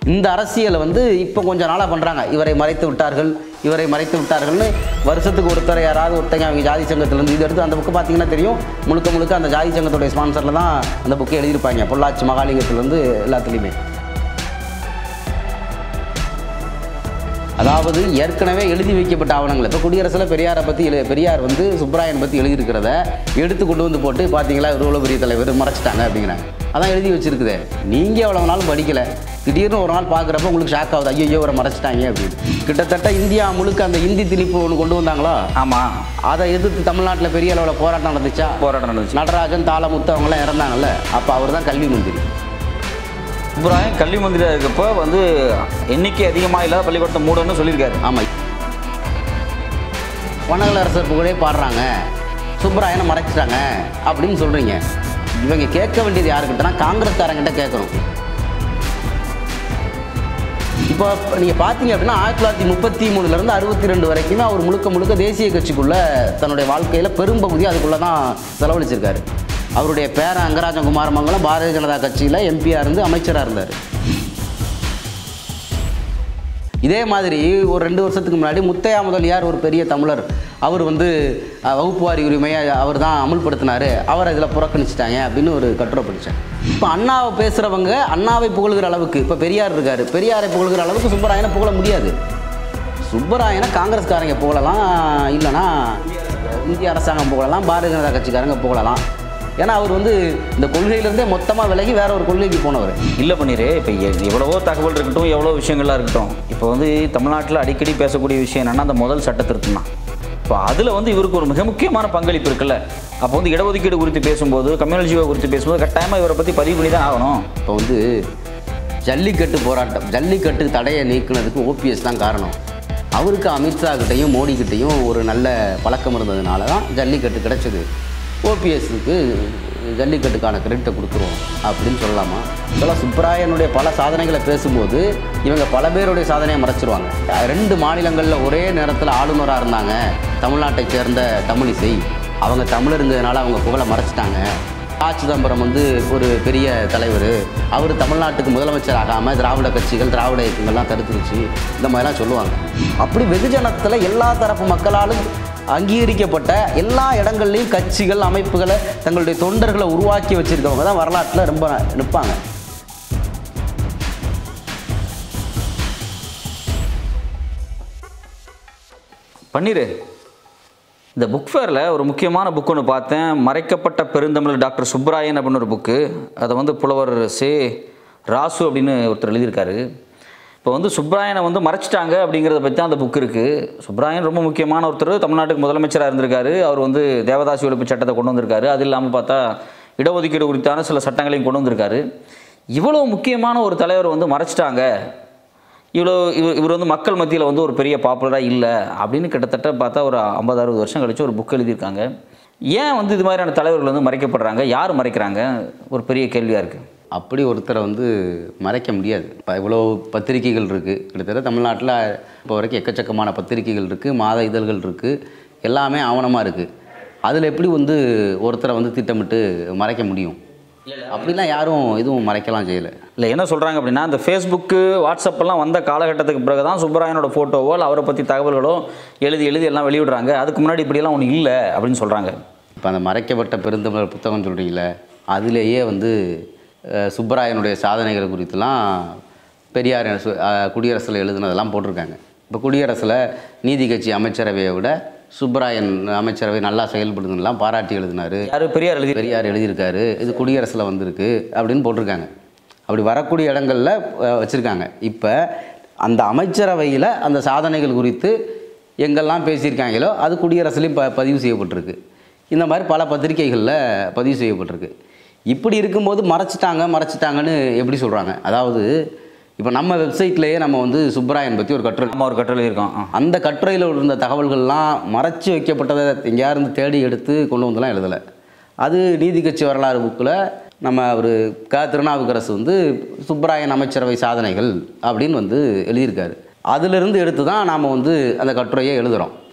இந்த அரசியலை வந்து இப்போ கொஞ்ச நாளாக பண்ணுறாங்க இவரை மறைத்து விட்டார்கள் இவரை மறைத்து விட்டார்கள்னு வருஷத்துக்கு ஒருத்தர் யாராவது ஒருத்தங்க அவங்க ஜாதி சங்கத்திலேருந்து இது எடுத்து அந்த புக்கு பார்த்தீங்கன்னா தெரியும் முழுக்க முழுக்க அந்த ஜாதி சங்கத்துடைய ஸ்பான்சரில் தான் அந்த புக்கை எழுதியிருப்பாங்க பொள்ளாச்சி மகாலிங்கத்துலேருந்து எல்லாத்துலேயுமே அதாவது ஏற்கனவே எழுதி வைக்கப்பட்ட ஆவணங்கள் இப்போ குடியரசில் பெரியாரை பற்றி எழு பெரியார் வந்து சுப்பராயன் பற்றி எழுதியிருக்கிறத எடுத்து கொண்டு வந்து போட்டு பார்த்தீங்களா இவர் இவ்வளோ பெரிய தலைவர் மறைச்சிட்டாங்க அப்படிங்கிறாங்க அதான் எழுதி வச்சிருக்குதே நீங்கள் எவ்வளோ நாளும் படிக்கலை திடீர்னு ஒரு நாள் பார்க்குறப்ப உங்களுக்கு ஷாக் ஆகுது ஐயோ இவரை மறைச்சிட்டாங்க அப்படின்னு கிட்டத்தட்ட இந்தியா முழுக்க அந்த இந்தி திணிப்பு ஒன்று கொண்டு வந்தாங்களோ ஆமாம் அதை எதிர்த்து தமிழ்நாட்டில் பெரிய அளவில் போராட்டம் நடந்துச்சா போராட்டம் நடந்துச்சு நடராஜன் தாளமுத்து அவங்களாம் இறந்தாங்கல்ல அப்போ அவர் தான் கல்வி மந்திரி இப்ராஹிம் கல்வி மந்திரியாக இருக்கப்போ வந்து எண்ணிக்கை அதிகமாக இல்லாத பள்ளிக்கூடத்தை மூடணும்னு சொல்லியிருக்காரு ஆமாம் வனகலரசர் புகழே பாடுறாங்க சுப்பராயனை மறைச்சிட்டாங்க அப்படின்னு சொல்கிறீங்க இவங்க கேட்க வேண்டியது யாருக்கிட்டனா காங்கிரஸ்காரங்கிட்ட கேட்கணும் இப்போ நீங்கள் பார்த்தீங்க அப்படின்னா ஆயிரத்தி தொள்ளாயிரத்தி முப்பத்தி மூணுலேருந்து அறுபத்தி ரெண்டு வரைக்குமே அவர் முழுக்க முழுக்க தேசிய கட்சிக்குள்ளே தன்னுடைய வாழ்க்கையில் பெரும்பகுதி அதுக்குள்ளே தான் செலவழிச்சிருக்காரு அவருடைய பேரன் அங்கராஜன் குமாரமங்கலம் பாரதிய ஜனதா கட்சியில் எம்பியாக இருந்து அமைச்சராக இருந்தார் இதே மாதிரி ஒரு ரெண்டு வருஷத்துக்கு முன்னாடி முத்தையா முதலியார் ஒரு பெரிய தமிழர் அவர் வந்து அஹ், வகுப்பு வாரி உரிமையை அவர் தான் அமுல்படுத்தினார் அவர் இதில் புறக்கணிச்சிட்டாங்க அப்படின்னு ஒரு கட்டுரை படித்தேன் இப்போ அண்ணாவை பேசுகிறவங்க அண்ணாவை புகழ்கிற அளவுக்கு இப்போ பெரியார் இருக்கார் பெரியாரை புகழ்கிற அளவுக்கு சுப்பராயனை புகழ முடியாது சுப்பராயனை காங்கிரஸ்காரங்க புகழலாம் இல்லைன்னா இந்திய அரசாங்கம் புகழலாம் பாரதிய ஜனதா கட்சிக்காரங்க புகழலாம் ஏன்னா அவர் வந்து இந்த கொள்கையிலேருந்தே மொத்தமாக விலகி வேற ஒரு கொள்கைக்கு போனவர் இல்லை பண்ணிரு இப்போ எவ்வளவோ தகவல் இருக்கட்டும் எவ்வளோ விஷயங்கள்லாம் இருக்கட்டும் இப்போ வந்து தமிழ்நாட்டில் அடிக்கடி பேசக்கூடிய விஷயம் என்னன்னா அந்த முதல் சட்ட திருத்தம் தான் இப்போ அதில் வந்து இவருக்கு ஒரு மிக முக்கியமான பங்களிப்பு இருக்குல்ல அப்போ வந்து இடஒதுக்கீடு குறித்து பேசும்போது கம்யூனல் ஜீவோ குறித்து பேசும்போது கட்டாயமாக இவரை பற்றி பதிவு பண்ணி தான் ஆகணும் இப்போ வந்து ஜல்லிக்கட்டு போராட்டம் ஜல்லிக்கட்டு தடையை நீக்குனதுக்கு ஓபிஎஸ் தான் காரணம் அவருக்கு அமித்ஷா கிட்டையும் மோடி கிட்டையும் ஒரு நல்ல பழக்கம் இருந்ததுனால தான் ஜல்லிக்கட்டு கிடைச்சது ஓபிஎஸ்க்கு ஜல்லிக்கட்டுக்கான கிரெடிட்டை கொடுத்துருவோம் அப்படின்னு சொல்லலாமா இதெல்லாம் சுப்பராயனுடைய பல சாதனைகளை பேசும்போது இவங்க பல பேருடைய சாதனையை மறைச்சிருவாங்க ரெண்டு மாநிலங்களில் ஒரே நேரத்தில் ஆளுநராக இருந்தாங்க தமிழ்நாட்டைச் சேர்ந்த தமிழிசை அவங்க தமிழருங்கிறதுனால அவங்க புகழை மறைச்சிட்டாங்க ஆ சிதம்பரம் வந்து ஒரு பெரிய தலைவர் அவர் தமிழ்நாட்டுக்கு முதலமைச்சர் ஆகாமல் திராவிட கட்சிகள் திராவிட இயக்கங்கள்லாம் தடுத்துருச்சு இந்த மாதிரிலாம் சொல்லுவாங்க அப்படி வெகுஜனத்தில் எல்லா தரப்பு மக்களாலும் அங்கீகரிக்கப்பட்ட எல்லா இடங்கள்லையும் கட்சிகள் அமைப்புகளை தங்களுடைய தொண்டர்களை உருவாக்கி வச்சிருக்கவங்க தான் வரலாற்றில் ரொம்ப நிற்பாங்க பண்ணிரு இந்த புக் ஃபேரில் ஒரு முக்கியமான புக் ஒன்று பார்த்தேன் மறைக்கப்பட்ட பெருந்தமிழ் டாக்டர் சுப்ராயன் அப்படின்னு ஒரு புக்கு அதை வந்து புலவர் சே ராசு அப்படின்னு ஒருத்தர் எழுதியிருக்காரு இப்போ வந்து சுப்ராயனை வந்து மறைச்சிட்டாங்க அப்படிங்கிறத பற்றி தான் அந்த புக் இருக்குது சுப்ராயன் ரொம்ப முக்கியமான ஒருத்தர் தமிழ்நாட்டுக்கு முதலமைச்சராக இருந்திருக்காரு அவர் வந்து தேவதாசி ஒழிப்பு சட்டத்தை கொண்டு வந்திருக்காரு அது இல்லாமல் பார்த்தா இடஒதுக்கீடு குறித்தான சில சட்டங்களையும் கொண்டு வந்திருக்காரு இவ்வளோ முக்கியமான ஒரு தலைவர் வந்து மறைச்சிட்டாங்க இவ்வளோ இவர் இவர் வந்து மக்கள் மத்தியில் வந்து ஒரு பெரிய பாப்புலராக இல்லை அப்படின்னு கிட்டத்தட்ட பார்த்தா ஒரு ஐம்பது அறுபது வருஷம் கழிச்சு ஒரு புக் எழுதியிருக்காங்க ஏன் வந்து இது மாதிரியான தலைவர்கள் வந்து மறைக்கப்படுறாங்க யார் மறைக்கிறாங்க ஒரு பெரிய கேள்வியாக இருக்குது அப்படி ஒருத்தரை வந்து மறைக்க முடியாது இப்போ இவ்வளோ பத்திரிகைகள் இருக்குது கிட்டத்தட்ட தமிழ்நாட்டில் இப்போ வரைக்கும் எக்கச்சக்கமான பத்திரிகைகள் இருக்குது மாத இதழ்கள் இருக்குது எல்லாமே ஆவணமாக இருக்குது அதில் எப்படி வந்து ஒருத்தரை வந்து திட்டமிட்டு மறைக்க முடியும் அப்படிலாம் யாரும் எதுவும் மறைக்கலாம் செய்யலை இல்லை என்ன சொல்கிறாங்க அப்படின்னா இந்த ஃபேஸ்புக்கு வாட்ஸ்அப்பெல்லாம் வந்த காலகட்டத்துக்கு பிறகு தான் சுப்பராயனோட ஃபோட்டோவோ இல்லை அவரை பற்றி தகவல்களோ எழுதி எழுதி எல்லாம் வெளியிடுறாங்க அதுக்கு முன்னாடி இப்படியெல்லாம் ஒன்றும் இல்லை அப்படின்னு சொல்கிறாங்க இப்போ அந்த மறைக்கப்பட்ட பெருந்தமிழர் புத்தகம் சொல்கிறீங்களே அதிலேயே வந்து அஹ், சுப்பராயனுடைய சாதனைகள் குறித்துலாம் பெரியார் சு- அஹ், குடியரசில் எழுதுனதெல்லாம் போட்டிருக்காங்க இப்போ குடியரசில் நீதி கட்சி அமைச்சரவையை விட சுப்பராயன் அமைச்சரவை நல்லா செயல்படுதுன்னெலாம் பாராட்டி எழுதினாரு யார் பெரியார் எழுதி பெரியார் எழுதியிருக்காரு இது குடியரசில் வந்திருக்கு அப்படின்னு போட்டிருக்காங்க அப்படி வரக்கூடிய இடங்களில் வச்சுருக்காங்க இப்போ அந்த அமைச்சரவையில் அந்த சாதனைகள் குறித்து எங்கெல்லாம் பேசியிருக்காங்களோ அது குடியரசுலையும் ப பதிவு செய்யப்பட்டிருக்கு இந்த மாதிரி பல பத்திரிகைகளில் பதிவு செய்யப்பட்டிருக்கு இப்படி இருக்கும்போது மறைச்சிட்டாங்க மறைச்சிட்டாங்கன்னு எப்படி சொல்கிறாங்க அதாவது இப்போ நம்ம வெப்சைட்லேயே நம்ம வந்து சுப்பராயன் பற்றி ஒரு கட்டுரை நம்ம ஒரு கட்டுரை எழுதியிருக்கோம் ஆ. அந்த கட்டுரையில் இருந்த தகவல்கள்லாம் மறைச்சு வைக்கப்பட்டதை எங்கேயாருந்து தேடி எடுத்து கொண்டு வந்துலாம் எழுதலை அது நீதி கட்சி வரலாறு புக்கில் நம்ம ஒரு க திருநாவுக்கரசு வந்து சுப்பராயன் அமைச்சரவை சாதனைகள் அப்படின்னு வந்து எழுதியிருக்காரு அதிலிருந்து எடுத்து தான் நாம் வந்து அந்த கட்டுரையை எழுதுகிறோம்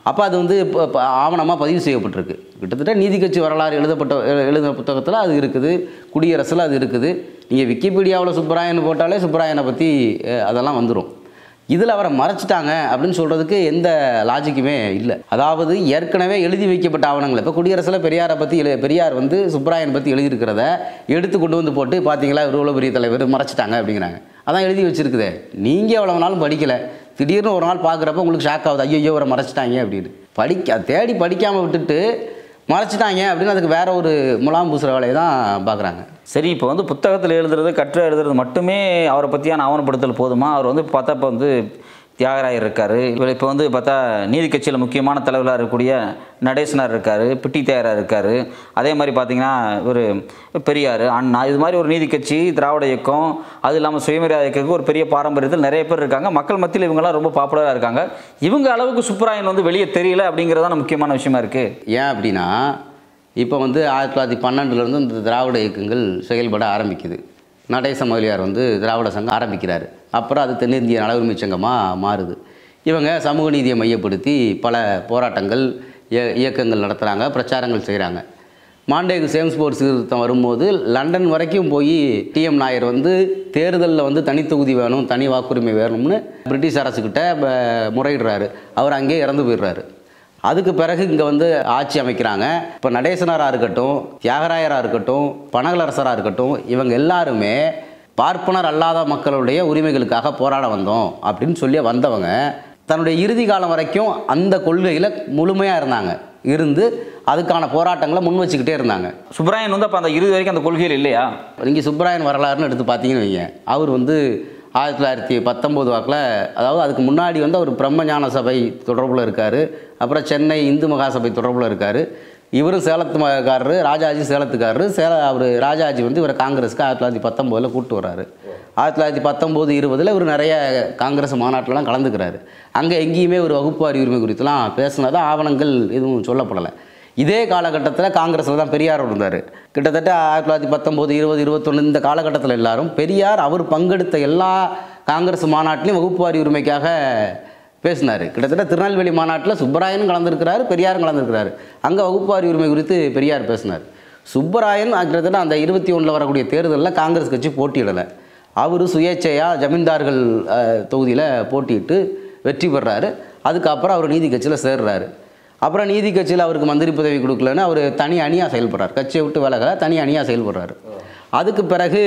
அப்போ அது வந்து இப்போ இப்போ ஆவணமாக பதிவு செய்யப்பட்டிருக்கு கிட்டத்தட்ட நீதி கட்சி வரலாறு எழுதப்பட்ட எழு- எழுதின புத்தகத்தில் அது இருக்குது குடியரசில் அது இருக்குது நீங்கள் விக்கிபீடியாவில் சுப்பராயன் போட்டாலே சுப்பராயனை பற்றி அஹ், அதெல்லாம் வந்துடும் இதில் அவரை மறைச்சிட்டாங்க அப்படின்னு சொல்கிறதுக்கு எந்த லாஜிக்குமே இல்லை அதாவது ஏற்கனவே எழுதி வைக்கப்பட்ட ஆவணங்கள் இப்போ குடியரசில் பெரியாரை பற்றி எழு பெரியார் வந்து சுப்பராயன் பற்றி எழுதியிருக்கிறத எடுத்து கொண்டு வந்து போட்டு பார்த்தீங்களா இவர் இவ்வளோ பெரிய தலைவர் மறைச்சிட்டாங்க அப்படிங்கிறாங்க அதான் எழுதி வச்சிருக்குதே நீங்கள் எவ்வளோ நாளும் படிக்கலை திடீர்னு ஒரு நாள் பார்க்குறப்ப உங்களுக்கு ஷாக் ஆகுது ஐயோ ஐயோ இவரை மறைச்சிட்டாங்க அப்படின்னு படிக்க தேடி படிக்காமல் விட்டுட்டு மறைச்சிட்டாங்க அப்படின்னு அதுக்கு வேற ஒரு முலாம் பூசுகிற வேலையை தான் பார்க்குறாங்க சரி இப்போ வந்து புத்தகத்தில் எழுதுறது கற்று எழுதுறது மட்டுமே அவரை பற்றியான ஆவணப்படுத்தல் போதுமா அவர் வந்து பார்த்தா இப்போ வந்து தியாகராயர் இருக்கார் இவர் இப்போ வந்து பார்த்தா நீதி கட்சியில் முக்கியமான தலைவராக இருக்கக்கூடிய நடேசனார் இருக்கார் பிட்டி தியாகரார் இருக்கார் அதே மாதிரி பார்த்தீங்கன்னா ஒரு பெரியார் அண்ணா இது மாதிரி ஒரு நீதி கட்சி திராவிட இயக்கம் அது இல்லாமல் சுயமரியாதை இயக்கத்துக்கு ஒரு பெரிய பாரம்பரியத்தில் நிறைய பேர் இருக்காங்க மக்கள் மத்தியில் இவங்கெல்லாம் ரொம்ப பாப்புலராக இருக்காங்க இவங்க அளவுக்கு சுப்பராயன் வந்து வெளியே தெரியல அப்படிங்கிறதான் முக்கியமான விஷயமா இருக்குது ஏன் அப்படின்னா இப்போ வந்து ஆயிரத்தி தொள்ளாயிரத்தி பன்னெண்டுலேருந்து இந்த திராவிட இயக்கங்கள் செயல்பட ஆரம்பிக்குது நடேச முதலியார் வந்து திராவிட சங்கம் ஆரம்பிக்கிறாரு அப்புறம் அது தென்னிந்திய நல உரிமைச் சங்கமாக மாறுது இவங்க சமூக நீதியை மையப்படுத்தி பல போராட்டங்கள் இய- இயக்கங்கள் நடத்துகிறாங்க பிரச்சாரங்கள் செய்கிறாங்க மாண்டேகு சேம்ஸ்போர்ட் சீர்திருத்தம் வரும்போது லண்டன் வரைக்கும் போய் டிஎம் நாயர் வந்து தேர்தலில் வந்து தனி தொகுதி வேணும் தனி வாக்குரிமை வேணும்னு பிரிட்டிஷ் அரசுக்கிட்ட ப- முறையிடுறாரு அவர் அங்கேயே இறந்து போயிடுறாரு அதுக்கு பிறகு இங்கே வந்து ஆட்சி அமைக்கிறாங்க இப்போ நடேசனராக இருக்கட்டும் தியாகராயராக இருக்கட்டும் பனகலரசராக இருக்கட்டும் இவங்க எல்லாருமே பார்ப்பனர் அல்லாத மக்களுடைய உரிமைகளுக்காக போராட வந்தோம் அப்படின்னு சொல்லி வந்தவங்க தன்னுடைய இறுதி காலம் வரைக்கும் அந்த கொள்கையில் முழுமையாக இருந்தாங்க இருந்து அதுக்கான போராட்டங்களை முன் வச்சுக்கிட்டே இருந்தாங்க சுப்பராயன் வந்து அப்போ அந்த இறுதி வரைக்கும் அந்த கொள்கையில் இல்லையா நீங்கள் சுப்பராயன் வரலாறுன்னு எடுத்து பார்த்தீங்கன்னு வைங்க அவர் வந்து ஆயிரத்தி தொள்ளாயிரத்தி பத்தொம்போது வாக்கில் அதாவது அதுக்கு முன்னாடி வந்து அவர் பிரம்மஞான சபை தொடர்பில் இருக்கார் அப்புறம் சென்னை இந்து மகாசபை தொடர்பில் இருக்கார் இவரும் சேலத்துக்காரரு ராஜாஜி சேலத்துக்காரரு சேல அவர் ராஜாஜி வந்து இவரை காங்கிரஸுக்கு ஆயிரத்தி தொள்ளாயிரத்தி பத்தொம்போதில் கூப்பிட்டு வர்றாரு ஆயிரத்தி தொள்ளாயிரத்தி பத்தொம்போது இருபதில் இவர் நிறைய காங்கிரஸ் மாநாட்டிலலாம் கலந்துக்கிறாரு அங்கே எங்கேயுமே ஒரு வகுப்பாரி உரிமை குறித்துலாம் பேசுனதா ஆவணங்கள் எதுவும் சொல்லப்படலை இதே காலகட்டத்தில் காங்கிரஸில் தான் பெரியார் இருந்தார் கிட்டத்தட்ட ஆயிரத்தி தொள்ளாயிரத்தி பத்தொம்போது இருபது இருபத்தொன்று இந்த காலகட்டத்தில் எல்லாரும் பெரியார் அவர் பங்கெடுத்த எல்லா காங்கிரஸ் மாநாட்டிலையும் வகுப்புவாரி உரிமைக்காக பேசினார் கிட்டத்தட்ட திருநெல்வேலி மாநாட்டில் சுப்பராயனும் கலந்துருக்கிறாரு பெரியாரும் கலந்துருக்கிறாரு அங்கே வகுப்புவாரி உரிமை குறித்து பெரியார் பேசினார் சுப்பராயன் கிட்டத்தட்ட அந்த இருபத்தி ஒன்றில் வரக்கூடிய தேர்தலில் காங்கிரஸ் கட்சி போட்டியிடலை அவர் சுயேட்சையாக ஜமீன்தார்கள் தொகுதியில் போட்டியிட்டு வெற்றி பெறாரு அதுக்கப்புறம் அவர் நீதி கட்சியில் சேர்றாரு அப்புறம் நீதி கட்சியில் அவருக்கு மந்திரி பதவி கொடுக்கலன்னு அவர் தனி அணியாக செயல்படுறார் கட்சியை விட்டு விலகல தனி அணியாக செயல்படுறாரு அதுக்கு பிறகு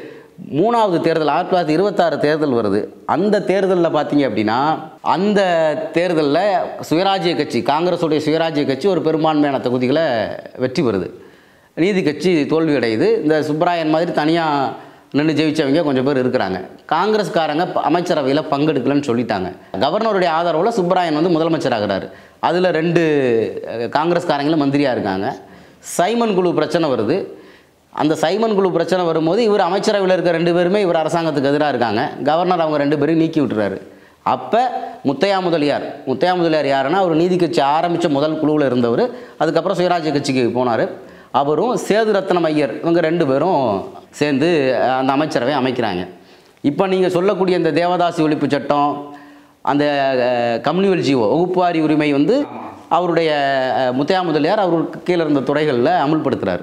மூணாவது தேர்தல் ஆயிரத்தி தொள்ளாயிரத்தி இருபத்தாறு தேர்தல் வருது அந்த தேர்தலில் பார்த்தீங்க அப்படின்னா அந்த தேர்தலில் சுயராஜ்ய கட்சி காங்கிரஸுடைய சுயராஜ்ய கட்சி ஒரு பெரும்பான்மையான தொகுதிகளை வெற்றி பெறுது நீதி கட்சி தோல்வி அடையுது இந்த சுப்பராயன் மாதிரி தனியாக நின்று ஜெயிச்சவங்க கொஞ்சம் பேர் இருக்கிறாங்க காங்கிரஸ்காரங்க ப- அமைச்சரவையில் பங்கெடுக்கலன்னு சொல்லிட்டாங்க கவர்னருடைய ஆதரவில் சுப்பராயன் வந்து முதலமைச்சராகிறாரு அதில் ரெண்டு அஹ், காங்கிரஸ்காரங்களும் மந்திரியாக இருக்காங்க சைமன் குழு பிரச்சனை வருது அந்த சைமன் குழு பிரச்சனை வரும்போது இவர் அமைச்சரவையில் இருக்க ரெண்டு பேருமே இவர் அரசாங்கத்துக்கு எதிராக இருக்காங்க கவர்னர் அவங்க ரெண்டு பேரையும் நீக்கி விட்டுறாரு அப்போ முத்தையா முதலியார் முத்தையா முதலியார் யாருன்னா அவர் நீதி கட்சி ஆரம்பித்த முதல் குழுவில் இருந்தவர் அதுக்கப்புறம் சுயராஜ்ய கட்சிக்கு போனார் அவரும் சேது ரத்னம் ஐயர் இவங்க ரெண்டு பேரும் சேர்ந்து அஹ், அந்த அமைச்சரவை அமைக்கிறாங்க இப்போ நீங்கள் சொல்லக்கூடிய இந்த தேவதாசி ஒழிப்பு சட்டம் அந்த கம்யூனிவல் ஜீவோ வகுப்புவாரி உரிமை வந்து அவருடைய அஹ், முத்தையா முதலியார் அவருக்கு கீழே இருந்த துறைகளில் அமுல்படுத்துகிறார்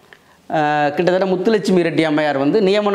அஹ், கிட்டத்தட்ட முத்துலட்சுமி ரெட்டி அம்மையார் வந்து நியமன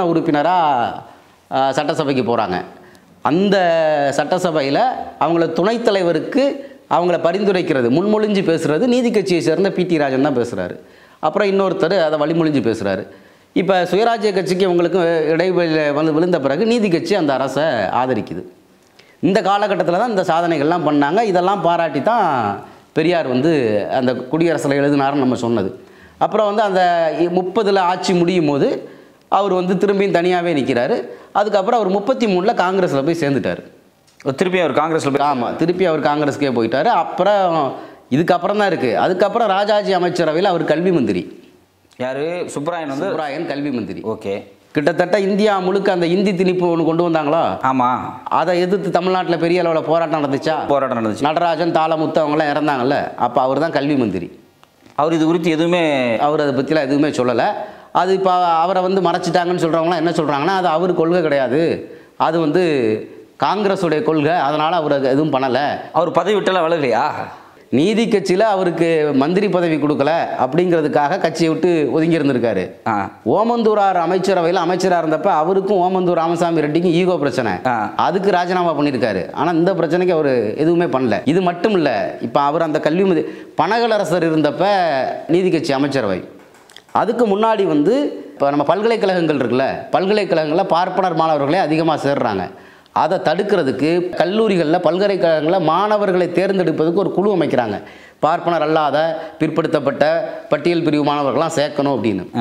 உறுப்பினராக சட்டசபைக்கு போகிறாங்க அந்த சட்டசபையில் அவங்கள துணைத் தலைவருக்கு அவங்கள பரிந்துரைக்கிறது முன்மொழிஞ்சு பேசுகிறது நீதி கட்சியை சேர்ந்த பிடி ராஜன் தான் பேசுகிறாரு அப்புறம் இன்னொருத்தர் அதை வழிமொழிஞ்சு பேசுகிறாரு இப்போ சுயராஜ்ய கட்சிக்கு இவங்களுக்கு இடைவெளியில் வந்து விழுந்த பிறகு நீதி கட்சி அந்த அரசை ஆதரிக்குது இந்த காலகட்டத்தில் தான் இந்த சாதனைகள்லாம் பண்ணாங்க இதெல்லாம் பாராட்டி தான் பெரியார் வந்து அந்த குடியரசில் எழுதினாருன்னு நம்ம சொன்னது அப்புறம் வந்து அந்த முப்பதில் ஆட்சி முடியும் போது அவர் வந்து திரும்பியும் தனியாகவே நிற்கிறாரு அதுக்கப்புறம் அவர் முப்பத்தி மூணில் காங்கிரஸில் போய் சேர்ந்துட்டார் திருப்பி அவர் காங்கிரஸில் போய் ஆமாம் திருப்பி அவர் காங்கிரஸ்க்கே போயிட்டார் அப்புறம் இதுக்கப்புறம் தான் இருக்குது அதுக்கப்புறம் ராஜாஜி அமைச்சரவையில் அவர் கல்வி மந்திரி யாரு சுப்பராயன் வந்து சுப்ராயன் கல்வி மந்திரி ஓகே கிட்டத்தட்ட இந்தியா முழுக்க அந்த இந்தி திணிப்பு ஒன்று கொண்டு வந்தாங்களா ஆமாம் அதை எதிர்த்து தமிழ்நாட்டில் பெரிய அளவில் போராட்டம் நடந்துச்சா போராட்டம் நடந்துச்சு நடராஜன் தாளமுத்து அவங்களாம் இறந்தாங்கல்ல அப்போ அவர் தான் கல்வி மந்திரி அவர் இது குறித்து எதுவுமே அவர் அதை பற்றிலாம் எதுவுமே சொல்லலை அது இப்போ அவரை வந்து மறைச்சிட்டாங்கன்னு சொல்கிறவங்களாம் என்ன சொல்கிறாங்கன்னா அது அவர் கொள்கை கிடையாது அது வந்து காங்கிரஸுடைய கொள்கை அதனால் அவர் அது எதுவும் பண்ணலை அவர் பதவி விட்டெல்லாம் விலகலையா நீதி கட்சியில் அவருக்கு மந்திரி பதவி கொடுக்கல அப்படிங்கிறதுக்காக கட்சியை விட்டு ஒதுங்கி இருந்திருக்காரு ஆ ஓமந்தூரார் அமைச்சரவையில் அமைச்சராக இருந்தப்ப அவருக்கும் ஓமந்தூர் ராமசாமி ரெட்டிக்கும் ஈகோ பிரச்சனை ஆ. அதுக்கு ராஜினாமா பண்ணியிருக்காரு ஆனால் இந்த பிரச்சனைக்கு அவர் எதுவுமே பண்ணல இது மட்டும் இல்லை இப்போ அவர் அந்த கல்வி மதி பனகலரசர் இருந்தப்ப நீதி கட்சி அமைச்சரவை அதுக்கு முன்னாடி வந்து இப்போ நம்ம பல்கலைக்கழகங்கள் இருக்குல்ல பல்கலைக்கழகங்களில் பார்ப்பனர் மாணவர்களே அதிகமாக சேர்றாங்க அதை தடுக்கிறதுக்கு கல்லூரிகளில் பல்கலைக்கழகங்களில் மாணவர்களை தேர்ந்தெடுப்பதுக்கு ஒரு குழு அமைக்கிறாங்க பார்ப்பனர் அல்லாத பிற்படுத்தப்பட்ட பட்டியல் பிரிவு மாணவர்கள்லாம் சேர்க்கணும் அப்படின்னு ஆ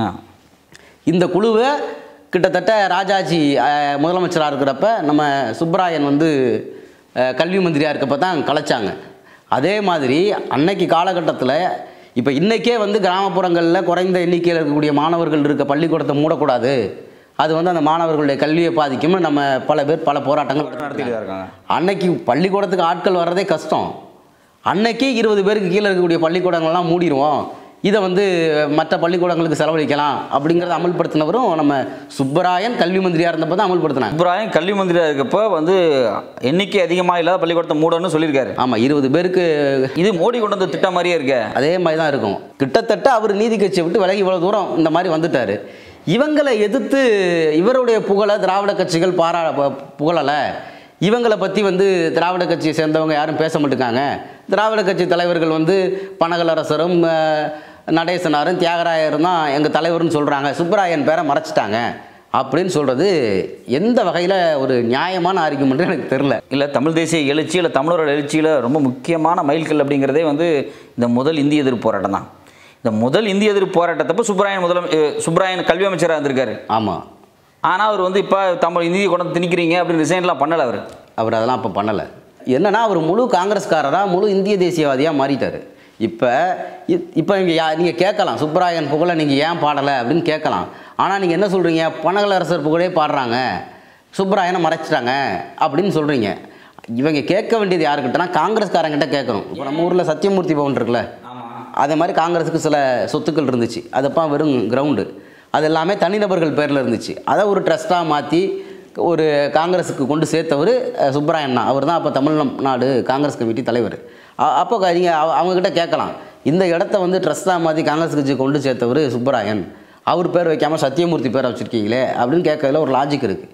இந்த குழுவை கிட்டத்தட்ட ராஜாஜி அஹ், முதலமைச்சராக இருக்கிறப்ப நம்ம சுப்பராயன் வந்து அஹ், கல்வி மந்திரியாக இருக்கப்ப தான் கலைச்சாங்க அதே மாதிரி அன்னைக்கு காலகட்டத்தில் இப்போ இன்றைக்கே வந்து கிராமப்புறங்களில் குறைந்த எண்ணிக்கையில் இருக்கக்கூடிய மாணவர்கள் இருக்க பள்ளிக்கூடத்தை மூடக்கூடாது அது வந்து அந்த மாணவர்களுடைய கல்வியை பாதிக்கும்னு நம்ம பல பேர் பல போராட்டங்கள் நடத்திட்டு தான் இருக்காங்க அன்னைக்கு பள்ளிக்கூடத்துக்கு ஆட்கள் வர்றதே கஷ்டம் அன்னைக்கு இருபது பேருக்கு கீழே இருக்கக்கூடிய பள்ளிக்கூடங்கள்லாம் மூடிடுவோம் இதை வந்து மற்ற பள்ளிக்கூடங்களுக்கு செலவழிக்கலாம் அப்படிங்கிறத அமல்படுத்தினவரும் நம்ம சுப்பராயன் கல்வி மந்திரியாக இருந்தப்போ தான் அமல்படுத்தினாங்க இப்ராஹிம் கல்வி மந்திரியாக இருக்கப்போ வந்து எண்ணிக்கை அதிகமாக இல்லாத பள்ளிக்கூடத்தை மூடணும்னு சொல்லியிருக்காரு ஆமாம் இருபது பேருக்கு இது மோடி கொண்டு வந்த திட்டம் மாதிரியே இருக்கே அதே மாதிரி தான் இருக்கும் கிட்டத்தட்ட அவர் நீதி கட்சியை விட்டு விலகி இவ்வளோ தூரம் இந்த மாதிரி வந்துட்டார் இவங்களை எதிர்த்து இவருடைய புகழை திராவிட கட்சிகள் பாரா ப- புகழலை இவங்களை பற்றி வந்து திராவிட கட்சியை சேர்ந்தவங்க யாரும் பேச மாட்டேங்காங்க திராவிட கட்சி தலைவர்கள் வந்து பனகலரசரும் அஹ், நடேசனாரும் தியாகராயரும் தான் எங்கள் தலைவர்னு சொல்கிறாங்க சுப்பராயன் பேரை மறைச்சிட்டாங்க அப்படின்னு சொல்கிறது எந்த வகையில் ஒரு நியாயமான ஆர்குமெண்ட் எனக்கு தெரில இல்லை தமிழ் தேசிய எழுச்சி இல்லை தமிழரோட எழுச்சியில் ரொம்ப முக்கியமான மைல்கல் அப்படிங்கிறதே வந்து இந்த முதல் இந்திய எதிர்ப்பு போராட்டம் தான் இந்த முதல் இந்திய எதிர்ப்பு போராட்டத்தப்போ சுப்ராயன் முதலம் அஹ் சுப்ராயன் கல்வி அமைச்சராக இருந்திருக்காரு ஆமாம் ஆனால் அவர் வந்து இப்போ தமிழ் இந்தியை கொண்டு வந்து திணிக்கிறீங்க அப்படின்னு ரிசைன்லாம் பண்ணலை அவர் அவர் அதெல்லாம் அப்போ பண்ணலை என்னன்னா அவர் முழு காங்கிரஸ்காரராக முழு இந்திய தேசியவாதியாக மாறிட்டார் இப்போ இப்போ நீங்கள் யா நீங்கள் கேட்கலாம் சுப்பராயன் புகழை நீங்கள் ஏன் பாடலை அப்படின்னு கேட்கலாம் ஆனால் நீங்கள் என்ன சொல்கிறீங்க பனகலரசர் புகழே பாடுறாங்க சுப்பராயனை மறைச்சிட்டாங்க அப்படின்னு சொல்கிறீங்க இவங்க கேட்க வேண்டியது யாருக்கிட்டனா காங்கிரஸ்காரங்கிட்ட கேட்கணும் இப்போ நம்ம ஊரில் சத்தியமூர்த்தி பவன் இருக்குல்ல அதே மாதிரி காங்கிரஸுக்கு சில சொத்துக்கள் இருந்துச்சு அதப்பா வெறும் கிரவுண்டு அது எல்லாமே தனிநபர்கள் பேரில் இருந்துச்சு அதை ஒரு ட்ரஸ்ட்டாக மாற்றி ஒரு காங்கிரஸுக்கு கொண்டு சேர்த்தவர் அஹ், சுப்பராயன் தான் அவர் தான் அப்போ தமிழ்நாடு காங்கிரஸ் கமிட்டி தலைவர் அ- அப்போ நீங்கள் அவங்கக்கிட்ட கேட்கலாம் இந்த இடத்த வந்து ட்ரஸ்ட்டாக மாற்றி காங்கிரஸ் கட்சி கொண்டு சேர்த்தவர் சுப்பராயன் அவர் பேர் வைக்காமல் சத்தியமூர்த்தி பேரை வச்சுருக்கீங்களே அப்படின்னு கேட்கறதுல ஒரு லாஜிக் இருக்குது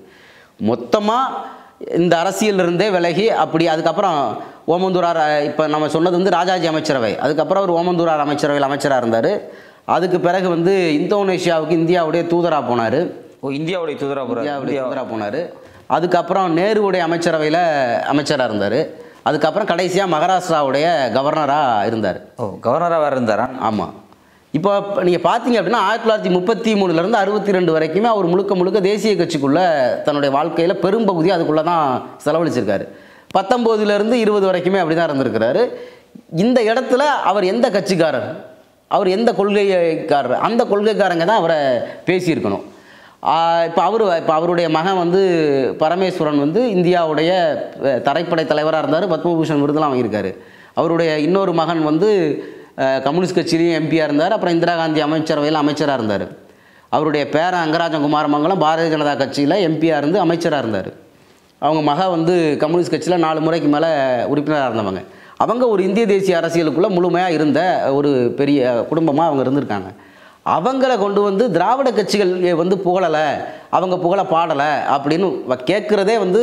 மொத்தமாக இந்த அரசியல்ல இருந்தே விலகி அப்படி அதுக்கப்புறம் ஓமந்தூரார் இப்போ நம்ம சொன்னது வந்து ராஜாஜி அமைச்சரவை அதுக்கப்புறம் அவர் ஓமந்தூரார் அமைச்சரவையில் அமைச்சராக இருந்தார் அதுக்கு பிறகு வந்து இந்தோனேஷியாவுக்கு இந்தியாவுடைய தூதராக போனார் ஓ இந்தியாவுடைய தூதரா போகிறார் இந்தியாவுடைய தூதராக போனார் அதுக்கப்புறம் நேருவுடைய அமைச்சரவையில் அமைச்சராக இருந்தார் அதுக்கப்புறம் கடைசியாக மகாராஷ்டிராவுடைய கவர்னராக இருந்தார் ஓ கவர்னராக வேறு இருந்தாரா ஆமாம் இப்போ நீங்கள் பார்த்தீங்க அப்படின்னா ஆயிரத்தி தொள்ளாயிரத்தி முப்பத்தி மூணுலேருந்து அறுபத்தி ரெண்டு வரைக்குமே அவர் முழுக்க முழுக்க தேசிய கட்சிக்குள்ளே தன்னுடைய வாழ்க்கையில் பெரும்பகுதி அதுக்குள்ளே தான் செலவழிச்சிருக்காரு பத்தொம்போதுலேருந்து இருபது வரைக்குமே அப்படி தான் இருந்திருக்கிறாரு இந்த இடத்துல அவர் எந்த கட்சிக்காரர் அவர் எந்த கொள்கைக்காரர் அந்த கொள்கைக்காரங்க தான் அவரை பேசியிருக்கணும் இப்போ அவர் இப்போ அவருடைய மகன் வந்து பரமேஸ்வரன் வந்து இந்தியாவுடைய அஹ், தரைப்படை தலைவராக இருந்தார் பத்மபூஷன் விருதுலாம் வாங்கியிருக்காரு அவருடைய இன்னொரு மகன் வந்து அஹ், கம்யூனிஸ்ட் கட்சியிலையும் எம்பியாக இருந்தார் அப்புறம் இந்திரா காந்தி அமைச்சரவையில் அமைச்சராக இருந்தார் அவருடைய பேரன் அங்கராஜன் குமாரமங்கலம் பாரதிய ஜனதா கட்சியில் எம்பியாக இருந்து அமைச்சராக இருந்தார் அவங்க மக வந்து கம்யூனிஸ்ட் கட்சியில் நாலு முறைக்கு மேலே உறுப்பினராக இருந்தவங்க அவங்க ஒரு இந்திய தேசிய அரசியலுக்குள்ளே முழுமையாக இருந்த ஒரு பெரிய குடும்பமாக அவங்க இருந்திருக்காங்க அவங்கள கொண்டு வந்து திராவிட கட்சிகள் ஏ வந்து புகழலை அவங்க புகழ பாடலை அப்படின்னு வ- கேட்குறதே வந்து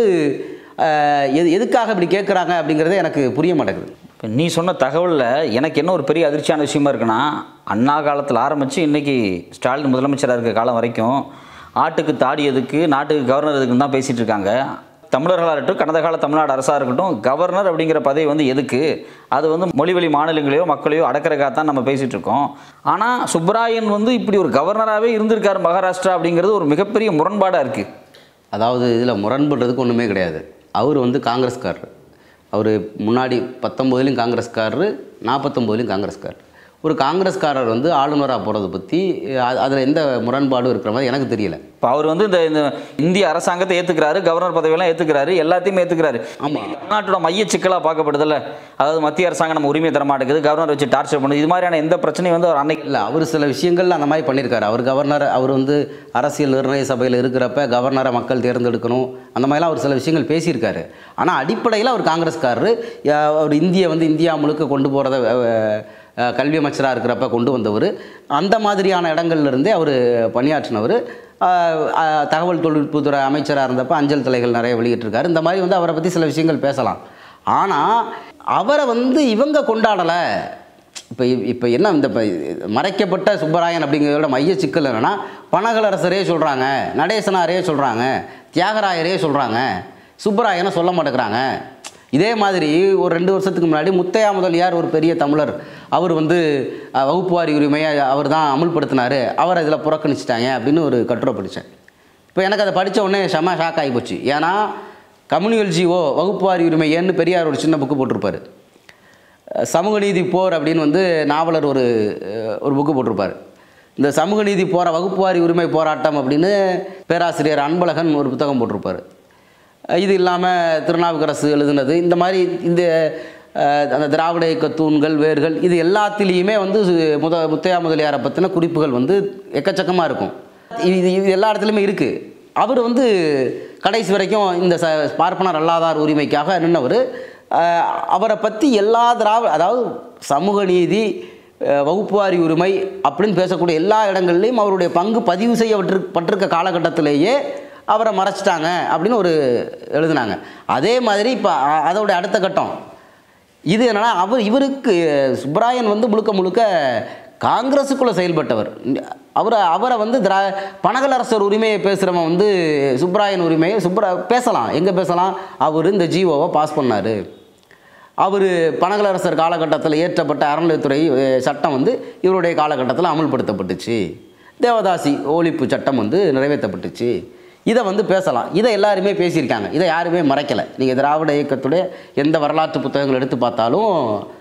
அஹ், எது எதுக்காக இப்படி கேட்குறாங்க அப்படிங்கிறதே எனக்கு புரிய மாட்டேங்குது இப்போ நீ சொன்ன தகவலில் எனக்கு என்ன ஒரு பெரிய அதிர்ச்சியான விஷயமா இருக்குன்னா அண்ணா காலத்தில் ஆரம்பித்து இன்னைக்கு ஸ்டாலின் முதலமைச்சராக இருக்க காலம் வரைக்கும் ஆட்டுக்கு தாடி எதுக்கு நாட்டுக்கு கவர்னர் எதுக்குன்னு தான் பேசிகிட்டு இருக்காங்க தமிழர்களாக இருக்கட்டும் கடந்த கால தமிழ்நாடு அரசாக இருக்கட்டும் கவர்னர் அப்படிங்கிற பதவி வந்து எதுக்கு அது வந்து மொழிவழி மாநிலங்களையோ மக்களையோ அடக்கிறக்காக தான் நம்ம பேசிகிட்டு இருக்கோம் ஆனால் சுப்பராயன் வந்து இப்படி ஒரு கவர்னராகவே இருந்திருக்காரு மகாராஷ்டிரா அப்படிங்கிறது ஒரு மிகப்பெரிய முரண்பாடாக இருக்குது அதாவது இதில் முரண்படுறதுக்கு ஒன்றுமே கிடையாது அவர் வந்து காங்கிரஸ்காரர் அவர் முன்னாடி பத்தொம்போதுலையும் காங்கிரஸ்காரரு நாற்பத்தொம்போதுலையும் காங்கிரஸ்காரர் ஒரு காங்கிரஸ்காரர் வந்து ஆளுநராக போகிறத பற்றி அதில் எந்த முரண்பாடும் இருக்கிற மாதிரி எனக்கு தெரியல இப்போ அவர் வந்து இந்த இந்த இந்திய அரசாங்கத்தை ஏற்றுக்கிறாரு கவர்னர் பதவியெல்லாம் ஏற்றுக்கிறாரு எல்லாத்தையுமே ஏற்றுக்கிறாரு ஆமாம் தமிழ்நாட்டோட மைய சிக்கலாக பார்க்கப்படுதில்ல அதாவது மத்திய அரசாங்கம் நம்ம உரிமை தர மாட்டேங்குது கவர்னர் வச்சு டார்ச்சர் பண்ணுது இது மாதிரியான எந்த பிரச்சனையும் வந்து அவர் அன்னைக்கு இல்லை அவர் சில விஷயங்கள்ல அந்த மாதிரி பண்ணியிருக்காரு அவர் கவர்னர் அவர் வந்து அரசியல் நிர்ணய சபையில் இருக்கிறப்ப கவர்னரை மக்கள் தேர்ந்தெடுக்கணும் அந்த மாதிரிலாம் அவர் சில விஷயங்கள் பேசியிருக்காரு ஆனால் அடிப்படையில் அவர் காங்கிரஸ்காரர் யா- அவர் இந்திய வந்து இந்தியா முழுக்க கொண்டு போகிறத கல்வி அமைச்சராக இருக்கிறப்ப கொண்டு வந்தவர் அந்த மாதிரியான இடங்கள்ல இருந்தே அவர் பணியாற்றினவர் அஹ், அஹ், தகவல் தொழில்நுட்பத்துறை அமைச்சராக இருந்தப்ப அஞ்சல் தலைகள் நிறைய வெளியிட்டிருக்காரு இந்த மாதிரி வந்து அவரை பற்றி சில விஷயங்கள் பேசலாம் ஆனால் அவரை வந்து இவங்க கொண்டாடலை இப்போ இப்போ என்ன இந்த இப்போ மறைக்கப்பட்ட சுப்பராயன் அப்படிங்கிறதோட மைய சிக்கல் என்னென்னா பனகலரசரே சொல்கிறாங்க நடேசனாரே சொல்கிறாங்க தியாகராயரே சொல்கிறாங்க சுப்பராயனை சொல்ல மாட்டேங்கிறாங்க இதே மாதிரி ஒரு ரெண்டு வருஷத்துக்கு முன்னாடி முத்தையா முதலியார் ஒரு பெரிய தமிழர் அவர் வந்து அஹ், வகுப்புவாரி உரிமையை அவர் தான் அமுல்படுத்தினார் அவரை இதில் புறக்கணிச்சிட்டாங்க அப்படின்னு ஒரு கட்டுரை படித்தேன் இப்போ எனக்கு அதை படித்த உடனே செம ஷாக் ஆகி போச்சு ஏன்னா கம்யூனியல் ஜிஓ வகுப்புவாரி உரிமை ஏன்னு பெரியார் ஒரு சின்ன புக்கு போட்டிருப்பாரு அஹ் சமூக நீதி போர் அப்படின்னு வந்து நாவலர் ஒரு அஹ், ஒரு புக்கு போட்டிருப்பார் இந்த சமூக நீதி போற வகுப்புவாரி உரிமை போராட்டம் அப்படின்னு பேராசிரியர் அன்பழகன் ஒரு புத்தகம் போட்டிருப்பார் அஹ் இது இல்லாமல் திருநாவுக்கரசு எழுதுனது இந்த மாதிரி இந்த அஹ், அந்த திராவிட இயக்க தூண்கள் வேர்கள் இது எல்லாத்துலேயுமே வந்து சு- முத முத்தையா முதலியாரை பற்றின குறிப்புகள் வந்து எக்கச்சக்கமாக இருக்கும் இது இது எல்லா இடத்துலையுமே இருக்குது அவர் வந்து கடைசி வரைக்கும் இந்த ச பார்ப்பனர் அல்லாதார் உரிமைக்காக நின்னவர் அவரை பற்றி எல்லா திராவிட அதாவது சமூக நீதி அஹ், வகுப்புவாரி உரிமை அப்படின்னு பேசக்கூடிய எல்லா இடங்கள்லையும் அவருடைய பங்கு பதிவு செய்யப்பட்டிரு பட்டிருக்க காலகட்டத்திலேயே அவரை மறைச்சிட்டாங்க அப்படின்னு ஒரு எழுதுனாங்க அதே மாதிரி இப்போ அதோட அடுத்த கட்டம் இது என்னன்னா அவர் இவருக்கு சுப்ராயன் வந்து முழுக்க முழுக்க காங்கிரஸுக்குள்ளே செயல்பட்டவர் அவரை அவரை வந்து திரா பனகலரசர் உரிமையை பேசுகிறவன் வந்து சுப்ராயன் உரிமையை சுப்ரா பேசலாம் எங்கே பேசலாம் அவர் இந்த ஜிஓவை பாஸ் பண்ணார் அவர் பனகலரசர் காலகட்டத்தில் ஏற்றப்பட்ட அறநிலையத்துறை அஹ், சட்டம் வந்து இவருடைய காலகட்டத்தில் அமுல்படுத்தப்பட்டுச்சு தேவதாசி ஒழிப்பு சட்டம் வந்து நிறைவேற்றப்பட்டுச்சு இதை வந்து பேசலாம் இதை எல்லாருமே பேசியிருக்காங்க இதை யாருமே மறைக்கலை நீங்கள் திராவிட இயக்கத்துடைய எந்த வரலாற்று புத்தகங்கள் எடுத்து பார்த்தாலும்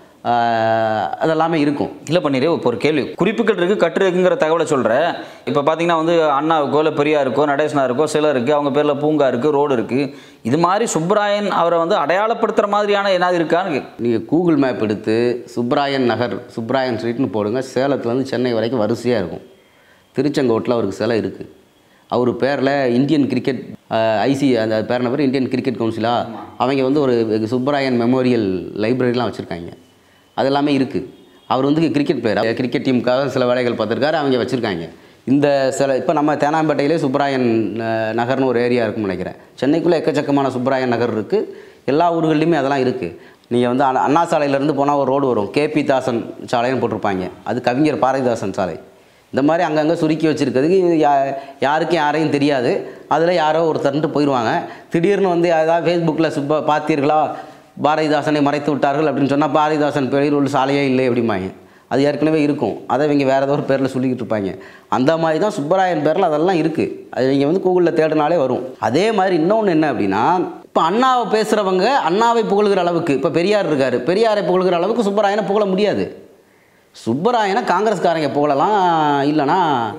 ஆஹ், அதெல்லாமே இருக்கும் இல்லை பண்ணிரு இப்போ ஒரு கேள்வி குறிப்புகள் இருக்குது கட்டு இருக்குங்கிற தகவலை சொல்கிறேன் இப்போ பார்த்தீங்கன்னா வந்து அண்ணாவுக்கோ இல்லை பெரியாருக்கோ நடேசனாருக்கோ சிலை இருக்குது அவங்க பேரில் பூங்கா இருக்குது ரோடு இருக்குது இது மாதிரி சுப்ராயன் அவரை வந்து அடையாளப்படுத்துகிற மாதிரியான ஏதாவது இருக்கான்னு கே- நீங்கள் கூகுள் மேப் எடுத்து சுப்ராயன் நகர் சுப்ராயன் ஸ்ட்ரீட்னு போடுங்க சேலத்துலேருந்து சென்னை வரைக்கும் வரிசையாக இருக்கும் திருச்செங்கோட்டில் அவருக்கு சிலை இருக்குது அவர் பேரில் இந்தியன் கிரிக்கெட் ஐசி அந்த பேர் என்ன பேர் இந்தியன் கிரிக்கெட் கவுன்சிலா அவங்க வந்து ஒரு சுப்பராயன் மெமோரியல் லைப்ரரிலாம் வச்சுருக்காங்க அது எல்லாமே இருக்குது அவர் வந்து கிரிக்கெட் பிளேயர் கிரிக்கெட் டீமுக்காக சில வேலைகள் பார்த்துருக்காரு அவங்க வச்சுருக்காங்க இந்த சில இப்போ நம்ம தேனாம்பேட்டையிலே சுப்பராயன் அஹ், நகர்னு ஒரு ஏரியா இருக்குன்னு நினைக்கிறேன் சென்னைக்குள்ளே எக்கச்சக்கமான சுப்பராயன் நகர் இருக்குது எல்லா ஊர்கள்லையுமே அதெல்லாம் இருக்குது நீங்கள் வந்து அண்ணா- அண்ணா சாலையிலேருந்து போனால் ஒரு ரோடு வரும் கேபி தாசன் சாலைன்னு போட்டிருப்பாங்க அது கவிஞர் பாரதிதாசன் சாலை இந்த மாதிரி அங்கங்கே சுருக்கி வச்சுருக்கிறதுக்கு யா யாருக்கும் யாரையும் தெரியாது அதில் யாரோ ஒருத்தர்ன்ட்டு போயிடுவாங்க திடீர்னு வந்து ஏதாவது ஃபேஸ்புக்கில் சுப்ப பார்த்தீர்களா பாரதிதாசனை மறைத்து விட்டார்கள் அப்படின்னு சொன்னால் பாரதிதாசன் பேரில் உள்ள சாலையே இல்லை அப்படிம்பாங்க அது ஏற்கனவே இருக்கும் அதை இவங்க வேறு ஏதோ ஒரு பேரில் சொல்லிக்கிட்டு இருப்பாங்க அந்த மாதிரி தான் சுப்பராயன் பேரில் அதெல்லாம் இருக்குது அது நீங்கள் வந்து கூகுளில் தேடினாலே வரும் அதே மாதிரி இன்னொன்று என்ன அப்படின்னா இப்போ அண்ணாவை பேசுகிறவங்க அண்ணாவை புகழ்கிற அளவுக்கு இப்போ பெரியார் இருக்கார் பெரியாரை புகழ்கிற அளவுக்கு சுப்பராயனை புகழ முடியாது சுப்பராயனை காங்கிரஸ்காரங்க புகழலாம் இல்லைன்னா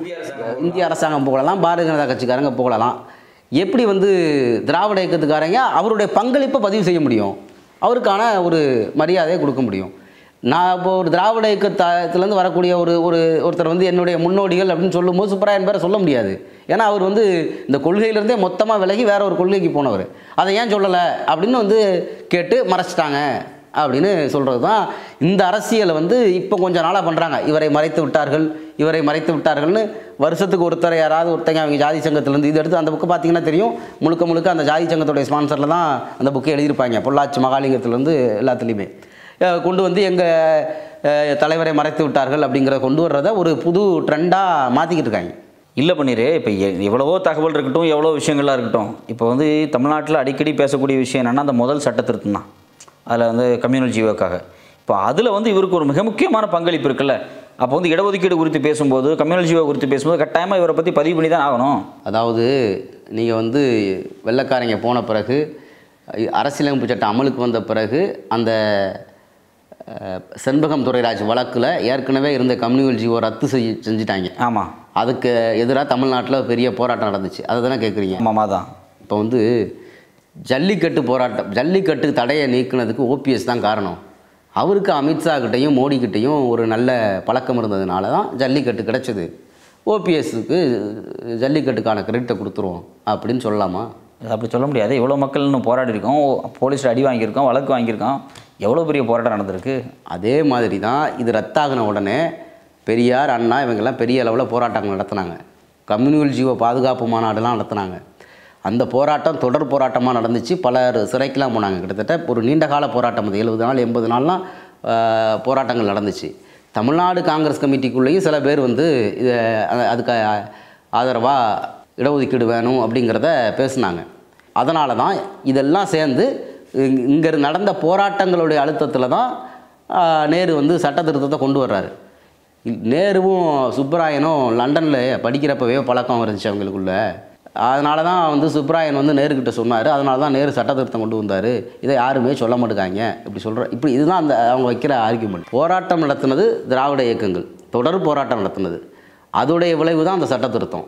இந்திய அரசாங்கம் புகழலாம் பாரதிய ஜனதா கட்சிக்காரங்க புகழலாம் எப்படி வந்து திராவிட இயக்கத்துக்காரங்க அவருடைய பங்களிப்பை பதிவு செய்ய முடியும் அவருக்கான ஒரு மரியாதையை கொடுக்க முடியும் நான் இப்போ ஒரு திராவிட இயக்கத்துலேருந்து வரக்கூடிய ஒரு ஒரு ஒருத்தர் வந்து என்னுடைய முன்னோடிகள் அப்படின்னு சொல்லும்போது சுப்பராயன் பேரை சொல்ல முடியாது ஏன்னா அவர் வந்து இந்த கொள்கையிலேருந்தே மொத்தமாக விலகி வேற ஒரு கொள்கைக்கு போனவர் அதை ஏன் சொல்லலை அப்படின்னு வந்து கேட்டு மறைச்சிட்டாங்க அப்படின்னு சொல்கிறது தான் இந்த அரசியலை வந்து இப்போ கொஞ்ச நாளாக பண்ணுறாங்க இவரை மறைத்து விட்டார்கள் இவரை மறைத்து விட்டார்கள்னு வருஷத்துக்கு ஒருத்தர் யாராவது ஒருத்தங்க அவங்க ஜாதி சங்கத்திலேருந்து இது எடுத்து அந்த புக்கு பார்த்தீங்கன்னா தெரியும் முழுக்க முழுக்க அந்த ஜாதி சங்கத்துடைய ஸ்பான்சரில் தான் அந்த புக்கை எழுதியிருப்பாங்க பொள்ளாச்சி மகாலிங்கத்துலேருந்து எல்லாத்துலேயுமே அஹ் கொண்டு வந்து எங்கள் தலைவரை மறைத்து விட்டார்கள் அப்படிங்கிறத கொண்டு வர்றத ஒரு புது ட்ரெண்டாக மாற்றிக்கிட்டு இருக்காங்க இல்லை பண்ணிரு இப்போ எவ்வளவோ தகவல் இருக்கட்டும் எவ்வளோ விஷயங்கள்லாம் இருக்கட்டும் இப்போ வந்து தமிழ்நாட்டில் அடிக்கடி பேசக்கூடிய விஷயம் என்னென்னா அந்த முதல் சட்ட திருத்தம் தான் அதில் வந்து கம்யூனல் ஜீவோக்காக இப்போ அதில் வந்து இவருக்கு ஒரு மிக முக்கியமான பங்களிப்பு இருக்குல்ல அப்போ வந்து இடஒதுக்கீடு குறித்து பேசும்போது கம்யூனல் ஜீவோ குறித்து பேசும்போது கட்டாயமாக இவரை பற்றி பதிவு பண்ணி தான் ஆகணும் அதாவது நீங்கள் வந்து வெள்ளைக்காரங்க போன பிறகு அரசியலமைப்பு சட்டம் அமலுக்கு வந்த பிறகு அந்த அஹ், செண்பகம் துரைராஜ் வழக்கில் ஏற்கனவே இருந்த கம்யூனிவல் ஜீவோ ரத்து செய் செஞ்சுட்டாங்க ஆமாம் அதுக்கு எதிராக தமிழ்நாட்டில் பெரிய போராட்டம் நடந்துச்சு அதை தானே கேட்குறீங்க ஆமாம் தான் இப்போ வந்து ஜல்லிக்கட்டு போராட்டம் ஜல்லிக்கட்டு தடையை நீக்குனதுக்கு ஓபிஎஸ் தான் காரணம் அவருக்கு அமித்ஷா கிட்டேயும் மோடி கிட்டேயும் ஒரு நல்ல பழக்கம் இருந்ததுனால தான் ஜல்லிக்கட்டு கிடைச்சது ஓபிஎஸ்க்கு ஜல்லிக்கட்டுக்கான கிரெடிட்டை கொடுத்துருவோம் அப்படின்னு சொல்லலாமா அது அப்படி சொல்ல முடியாது எவ்வளோ மக்கள் இன்னும் போராடி இருக்கோம் போலீஸில் அடி வாங்கியிருக்கோம் வழக்கு வாங்கியிருக்கோம் எவ்வளோ பெரிய போராட்டம் நடந்திருக்கு அதே மாதிரி தான் இது ரத்தாகின உடனே பெரியார் அண்ணா இவங்கெல்லாம் பெரிய அளவில் போராட்டங்கள் நடத்தினாங்க கம்யூனிவல் ஜீவ பாதுகாப்பு மாநாடுலாம் நடத்தினாங்க அந்த போராட்டம் தொடர் போராட்டமாக நடந்துச்சு பலர் சிறைக்கெலாம் போனாங்க கிட்டத்தட்ட ஒரு நீண்ட கால போராட்டம் அது எழுபது நாள் எண்பது நாள்லாம் ஆஹ், போராட்டங்கள் நடந்துச்சு தமிழ்நாடு காங்கிரஸ் கமிட்டிக்குள்ளேயும் சில பேர் வந்து இதை அ- அதுக்கு ஆதரவாக இடஒதுக்கீடு வேணும் அப்படிங்கிறத பேசுனாங்க அதனால தான் இதெல்லாம் சேர்ந்து இங்கே நடந்த போராட்டங்களுடைய அழுத்தத்தில் தான் ஆஹ், நேரு வந்து சட்ட திருத்தத்தை கொண்டு வர்றாரு இ- நேருவும் சுப்பராயனும் லண்டனில் படிக்கிறப்பவே பழக்கம் இருந்துச்சு அவங்களுக்குள்ள அதனால தான் வந்து சுப்ராயன் வந்து நேருக்கிட்ட சொன்னார் அதனால தான் நேரு சட்ட திருத்தம் கொண்டு வந்தார் இதை யாருமே சொல்ல மாட்டேங்காங்க இப்படி சொல்கிற இப்படி இதுதான் அந்த அவங்க வைக்கிற ஆர்கியூமெண்ட் போராட்டம் நடத்தினது திராவிட இயக்கங்கள் தொடர் போராட்டம் நடத்தினது அதோடைய விளைவு தான் அந்த சட்ட திருத்தம்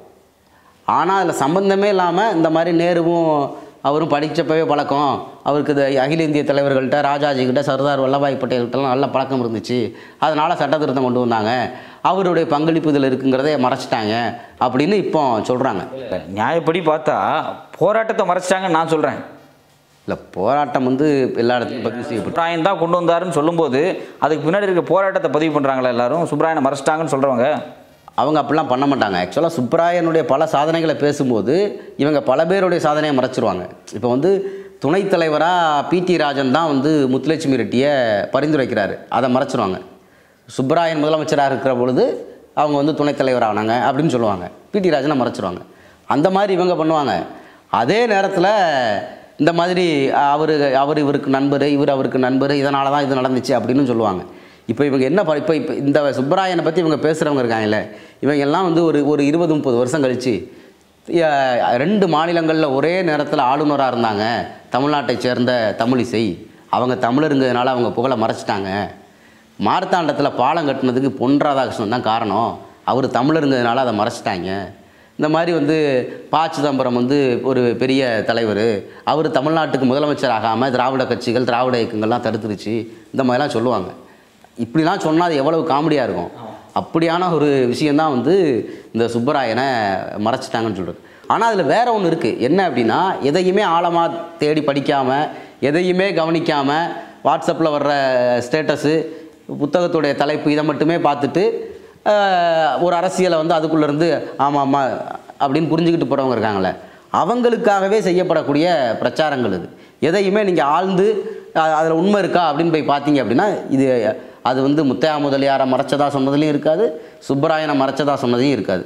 ஆனால் அதில் சம்பந்தமே இல்லாமல் இந்த மாதிரி நேருவும் அவரும் படித்தப்பவே பழக்கம் அவருக்கு இது அகில இந்திய தலைவர்கள்ட்ட ராஜாஜிக்கிட்ட சர்தார் வல்லபாய் பட்டேல்கிட்டலாம் நல்ல பழக்கம் இருந்துச்சு அதனால் சட்ட திருத்தம் கொண்டு வந்தாங்க அவருடைய பங்களிப்பு இதில் இருக்குங்கிறதை மறைச்சிட்டாங்க அப்படின்னு இப்போ சொல்கிறாங்க நியாயப்படி பார்த்தா போராட்டத்தை மறைச்சிட்டாங்கன்னு நான் சொல்கிறேன் இல்லை போராட்டம் வந்து எல்லா இடத்துலையும் பதிவு செய்யப்பட்டு சுப்ராயன் தான் கொண்டு வந்தாருன்னு சொல்லும்போது அதுக்கு பின்னாடி இருக்க போராட்டத்தை பதிவு பண்ணுறாங்களா எல்லாரும் சுப்ராயனை மறைச்சிட்டாங்கன்னு சொல்கிறவங்க அவங்க அப்படிலாம் பண்ண மாட்டாங்க ஆக்சுவலாக சுப்ராயனுடைய பல சாதனைகளை பேசும்போது இவங்க பல பேருடைய சாதனையை மறைச்சிருவாங்க இப்போ வந்து துணைத் தலைவராக பிடி ராஜன் தான் வந்து முத்துலட்சுமி ரெட்டியை பரிந்துரைக்கிறாரு அதை மறைச்சிருவாங்க சுப்ராயன் முதலமைச்சராக இருக்கிற பொழுது அவங்க வந்து துணைத் தலைவர் ஆனாங்க அப்படின்னு சொல்லுவாங்க பிடி ராஜனை மறைச்சிருவாங்க அந்த மாதிரி இவங்க பண்ணுவாங்க அதே நேரத்தில் இந்த மாதிரி அவர் அவர் இவருக்கு நண்பர் இவர் அவருக்கு நண்பர் இதனால தான் இது நடந்துச்சு அப்படின்னு சொல்லுவாங்க இப்போ இவங்க என்ன ப- இப்போ இப்போ இந்த சுப்பராயனை பற்றி இவங்க பேசுகிறவங்க இருக்காங்கல்ல இவங்க எல்லாம் வந்து ஒரு ஒரு இருபது முப்பது வருஷம் கழிச்சு அஹ், ரெண்டு மாநிலங்களில் ஒரே நேரத்தில் ஆளுநராக இருந்தாங்க தமிழ்நாட்டை சேர்ந்த தமிழிசை அவங்க தமிழருங்கிறதுனால அவங்க புகழை மறைச்சிட்டாங்க மார்த்தாண்டத்தில் பாலம் கட்டினதுக்கு பொன் ராதாகிருஷ்ணன் தான் காரணம் அவர் தமிழருங்கிறதுனால அதை மறைச்சிட்டாங்க இந்த மாதிரி வந்து ப சிதம்பரம் வந்து ஒரு பெரிய தலைவர் அவர் தமிழ்நாட்டுக்கு முதலமைச்சர் ஆகாமல் திராவிட கட்சிகள் திராவிட இயக்கங்கள்லாம் தடுத்துருச்சு இந்த மாதிரிலாம் சொல்லுவாங்க இப்படிலாம் சொன்னால் அது எவ்வளவு காமெடியாக இருக்கும் அப்படியான ஒரு விஷயந்தான் வந்து இந்த சுப்பராயனை மறைச்சிட்டாங்கன்னு சொல்கிறது ஆனால் அதில் வேற ஒன்று இருக்குது என்ன அப்படின்னா எதையுமே ஆழமாக தேடி படிக்காமல் எதையுமே கவனிக்காமல் வாட்ஸ்அப்பில் வர்ற ஸ்டேட்டஸு புத்தகத்துடைய தலைப்பு இதை மட்டுமே பார்த்துட்டு ஆஹ், ஒரு அரசியலை வந்து அதுக்குள்ளேருந்து ஆமாம் ஆமாம் அப்படின்னு புரிஞ்சுக்கிட்டு போகிறவங்க இருக்காங்களே அவங்களுக்காகவே செய்யப்படக்கூடிய பிரச்சாரங்கள் இது எதையுமே நீங்கள் ஆழ்ந்து அதில் உண்மை இருக்கா அப்படின்னு போய் பார்த்தீங்க அப்படின்னா இது அது வந்து முத்தையா முதலியாரை மறைச்சதா சொன்னதுலையும் இருக்காது சுப்பராயனை மறைச்சதா சொன்னதையும் இருக்காது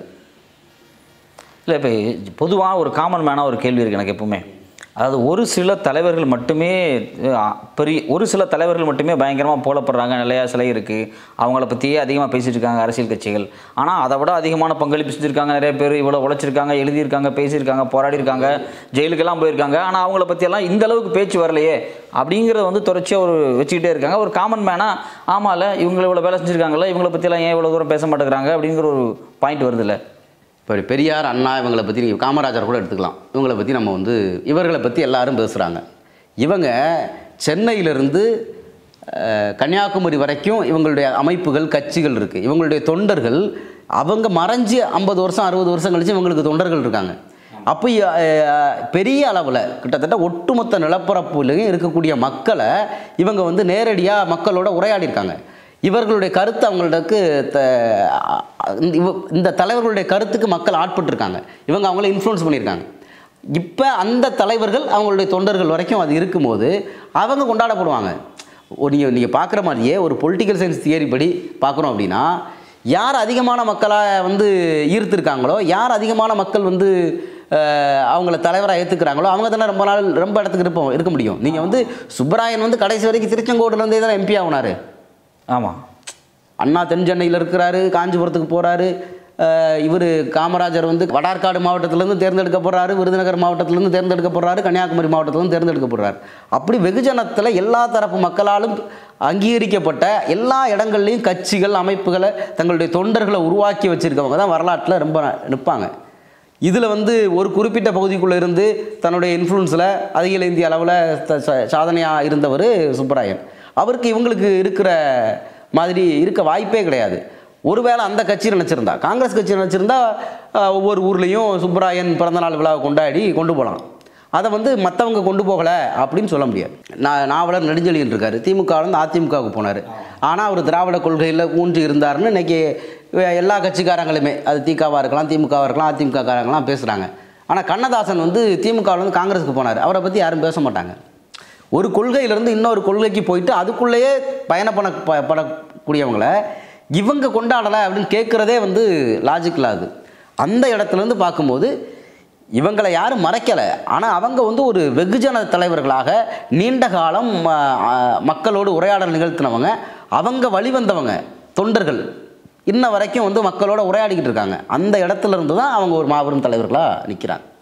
இல்லை இப்போ பொதுவாக ஒரு காமன் மேனாக ஒரு கேள்வி இருக்குது எனக்கு எப்பவுமே அதாவது ஒரு சில தலைவர்கள் மட்டுமே அஹ், பெரிய ஒரு சில தலைவர்கள் மட்டுமே பயங்கரமாக போலப்படுறாங்க நிலையா சிலை இருக்குது அவங்கள பற்றியே அதிகமாக பேசிட்டு இருக்காங்க அரசியல் கட்சிகள் ஆனால் அதை விட அதிகமான பங்களிப்பு செஞ்சுருக்காங்க நிறைய பேர் இவ்வளோ உழைச்சிருக்காங்க எழுதியிருக்காங்க பேசியிருக்காங்க போராடி இருக்காங்க ஜெயிலுக்கெல்லாம் போயிருக்காங்க ஆனால் அவங்கள பற்றியெல்லாம் இந்த அளவுக்கு பேச்சு வரலையே அப்படிங்கிறத வந்து தொடர்ச்சியாக ஒரு வச்சுக்கிட்டே இருக்காங்க ஒரு காமன் மேனாக ஆமாம்ல இவங்களை இவ்வளோ வேலை செஞ்சுருக்காங்களே இவங்கள பற்றியெல்லாம் ஏன் இவ்வளோ தூரம் பேச மாட்டேங்கிறாங்க அப்படிங்கிற ஒரு பாயிண்ட் வருதுல்ல இப்போ பெரியார் அண்ணா இவங்களை பற்றி நீங்கள் காமராஜர் கூட எடுத்துக்கலாம் இவங்களை பற்றி நம்ம வந்து இவர்களை பற்றி எல்லாரும் பேசுகிறாங்க இவங்க சென்னையிலிருந்து அஹ், கன்னியாகுமரி வரைக்கும் இவங்களுடைய அமைப்புகள் கட்சிகள் இருக்குது இவங்களுடைய தொண்டர்கள் அவங்க மறைஞ்சு ஐம்பது வருஷம் அறுபது வருஷம் கழிச்சு இவங்களுக்கு தொண்டர்கள் இருக்காங்க அப்போ அஹ், பெரிய அளவில் கிட்டத்தட்ட ஒட்டுமொத்த நிலப்பரப்புலையும் இருக்கக்கூடிய மக்களை இவங்க வந்து நேரடியாக மக்களோட உரையாடிருக்காங்க இவர்களுடைய கருத்து அவங்களுக்கு த- இந்த இவ- இந்த தலைவர்களுடைய கருத்துக்கு மக்கள் ஆட்பட்டிருக்காங்க இவங்க அவங்கள இன்ஃப்ளூயன்ஸ் பண்ணியிருக்காங்க இப்போ அந்த தலைவர்கள் அவங்களுடைய தொண்டர்கள் வரைக்கும் அது இருக்கும்போது அவங்க கொண்டாடப்படுவாங்க நீங்கள் நீங்கள் பார்க்குற மாதிரியே ஒரு பொலிட்டிக்கல் சயின்ஸ் தியரி படி பார்க்குறோம் அப்படின்னா யார் அதிகமான மக்களாக வந்து ஈர்த்திருக்காங்களோ யார் அதிகமான மக்கள் வந்து அஹ், அவங்கள தலைவராக ஏற்றுக்கிறாங்களோ அவங்க தானே ரொம்ப நாள் ரொம்ப இடத்துக்கு இருப்போம் இருக்க முடியும் நீங்கள் வந்து சுப்பராயன் வந்து கடைசி வரைக்கும் திருச்செங்கோடுலேருந்தே தான் எம்பி ஆகுனாரு ஆமாம் அண்ணா தென் சென்னையில் இருக்கிறாரு காஞ்சிபுரத்துக்கு போகிறாரு இவர் காமராஜர் வந்து வடார்காடு மாவட்டத்திலேருந்து தேர்ந்தெடுக்கப்படுறாரு விருதுநகர் மாவட்டத்திலேருந்து தேர்ந்தெடுக்கப்படுறாரு கன்னியாகுமரி மாவட்டத்திலேருந்து தேர்ந்தெடுக்கப்படுறாரு அப்படி வெகுஜனத்தில் எல்லா தரப்பு மக்களாலும் அங்கீகரிக்கப்பட்ட எல்லா இடங்கள்லையும் கட்சிகள் அமைப்புகளை தங்களுடைய தொண்டர்களை உருவாக்கி வச்சுருக்கவங்க தான் வரலாற்றில் ரொம்ப நிற்பாங்க இதில் வந்து ஒரு குறிப்பிட்ட பகுதிக்குள்ளே இருந்து தன்னுடைய இன்ஃப்ளூன்ஸில் அகில இந்திய அளவில் சாதனையாக இருந்தவர் சுப்பராயன் அவருக்கு இவங்களுக்கு இருக்கிற மாதிரி இருக்க வாய்ப்பே கிடையாது ஒருவேளை அந்த கட்சி நினச்சிருந்தா காங்கிரஸ் கட்சி நினச்சிருந்தா அஹ், ஒவ்வொரு ஊர்லேயும் சுப்பராயன் பிறந்தநாள் விழாவை கொண்டாடி கொண்டு போகலாம் அதை வந்து மற்றவங்க கொண்டு போகலை அப்படின்னு சொல்ல முடியாது நான் நாவலர் நெடுஞ்செழியன் இருக்கார் திமுகவிலேருந்து அதிமுகவுக்கு போனார் ஆனால் அவர் திராவிட கொள்கையில் ஊன்றி இருந்தாருன்னு இன்னைக்கு எல்லா கட்சிக்காரங்களுமே அது திகாவாக இருக்கலாம் திமுகவாக இருக்கலாம் அதிமுக காரங்களாம் பேசுகிறாங்க ஆனால் கண்ணதாசன் வந்து திமுகவிலேருந்து காங்கிரஸுக்கு போனார் அவரை பற்றி யாரும் பேச மாட்டாங்க ஒரு கொள்கையிலேருந்து இன்னொரு கொள்கைக்கு போயிட்டு அதுக்குள்ளேயே பயணப்பட ப- படக்கூடியவங்கள இவங்க கொண்டாடலை அப்படின்னு கேட்குறதே வந்து லாஜிக் இல்லாது அந்த இடத்துலேருந்து பார்க்கும்போது இவங்களை யாரும் மறைக்கலை ஆனால் அவங்க வந்து ஒரு வெகுஜன தலைவர்களாக நீண்ட காலம் ஆ, ஆ, மக்களோடு உரையாடல் நிகழ்த்தினவங்க அவங்க வழிவந்தவங்க தொண்டர்கள் இன்ன வரைக்கும் வந்து மக்களோட உரையாடிக்கிட்டு இருக்காங்க அந்த இடத்துல இருந்து தான் அவங்க ஒரு மாபெரும் தலைவர்களாக நிற்கிறாங்க